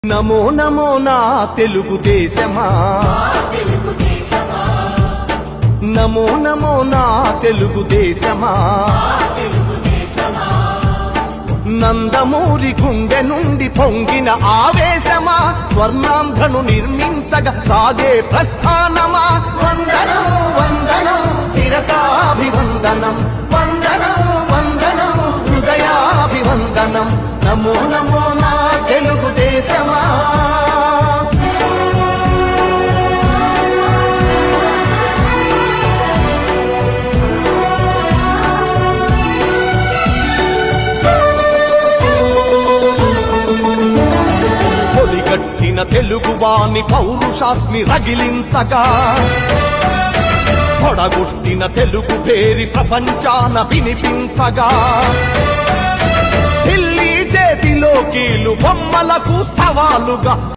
నమో నమో నా తెలుగుదేశమా నమో నమో నా తెలుగుదేశమా నందమూరి గుండె నుండి పొంగిన ఆవేశమా స్వర్ణాంధ్రను నిర్మించగా సాగే ప్రస్థానమా వందనం వందనం శిరసాభివందనం వందనం వందనం హృదయాభివందనం నమో నమో నా తెలుగుదేశమా పొలిగట్టిన తెలుగువాని పౌరుషాస్మి రగిలించగా పొడగొట్టిన తెలుగు పేరి ప్రపంచాన వినిపించగా ఢిల్లీ చేతిలో కీలు బొమ్మలకు సవాలుగా